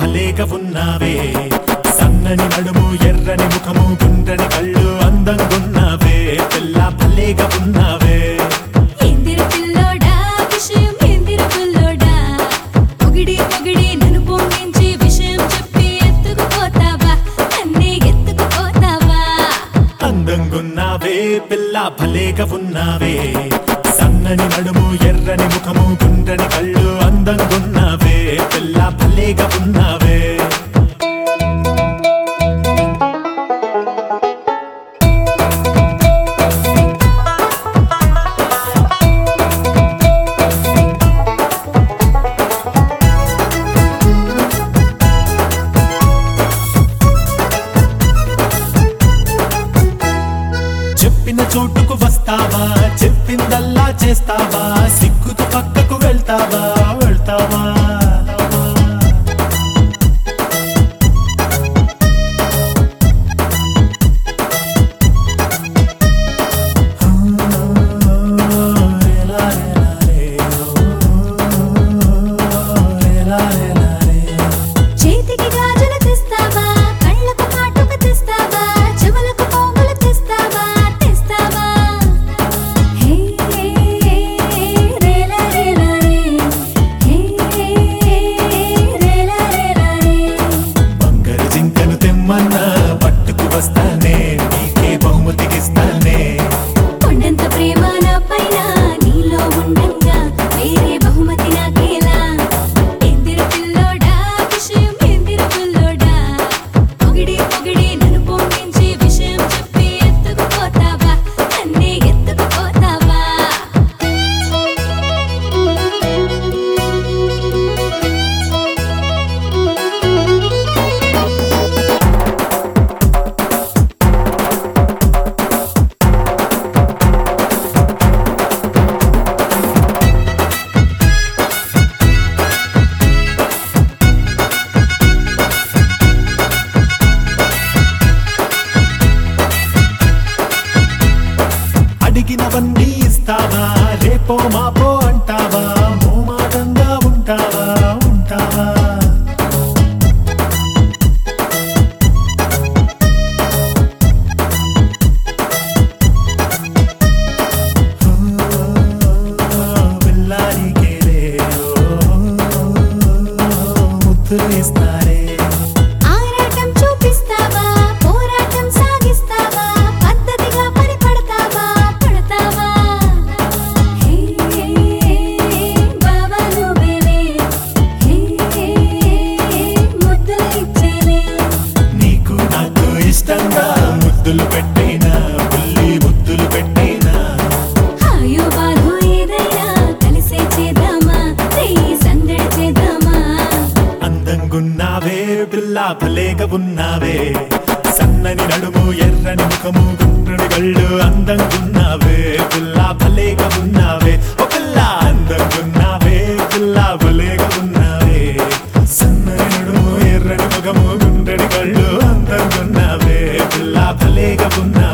భలేగా ఉన్నావే సన్నని నడుము ఎర్రని ముఖము గుండ్రని కళ్ళు అందంగున్నావే పిల్ల భలేగా ఉన్నావే ఎందిర పిల్లోడా విషయం ఎందిర పిల్లోడా పొగిడి పొగిడి నన్ను పొంగించి విషయం చెప్పి ఎత్తుకుపోతావా నన్నే ఎత్తుకుపోతావా అందంగున్నావే పిల్ల భలేగా ఉన్నావే సన్నని నడుము ఎర్రని ముఖము గుండ్రని కళ్ళు అందంగున్నావే పిల్ల భలేగా ఉన్నావే చెప్పిన చోటుకు వస్తావా చెప్పిందల్లా చేస్తావా సిగ్గుతో పక్కకు వెళ్తావా వెళ్తావా చేతికి గాజులు తెస్తావా కళ్ళకు కాటుక తెస్తావా చెవులకు పోగులు తెస్తావా తెస్తావా హే రేలా రేలా రే హే రేలా రేలా రే బంగారు జింకను తెమ్మన్నా పట్టుకు వస్తానే నీకే బహుమతికిస్తానే కొండంత ప్రేమ నా పైన నీలో ఉండంగా వేరే బహుమతి నాకేలా ఎందిర పిల్లోడా విషయం ఎందిర పిల్లోడా పొగిడి పొగిడి నన్ను పొంగించి విషయం చెప్పి ఎత్తుకుపోతావా నన్నే ఎత్తుకుపోతావా అడిగినవన్నీ ఇస్తావా రేపో మాపో అంటావా మోమాటంగా ఉంటావా ఉంటావా పిల్లాడికేలే ముద్దులు ఇస్తారే ఆరాటం చూపిస్తావా పోరాటం సాగిస్తావా పద్ధతిగా పరిపడతావా పడతావా హే బాబా నువ్వేలే హే ముద్దులు ఇచ్చేలే నీకు నాకు ఇష్టంగా ముద్దులు పెట్టేనా బుల్లి ముద్దులు పెట్టేనా హాయో బాధో ఏదైనా కలిసే చేద్దామా రేయి సందడి చేద్దామా అందంగున్నావే పిల్ల భలేగా ఉన్నావే సన్నని నడుము ఎర్రని ముఖము గుండ్రని కళ్ళు అందంగున్నావే పిల్ల భలేగా ఉన్నావే ఓ పిల్ల అందంగున్నావే పిల్ల భలేగా ఉన్నావే సన్నని నడుము ఎర్రని ముఖము గుండ్రని కళ్ళు అందంగున్నావే పిల్ల భలేగా ఉన్నావే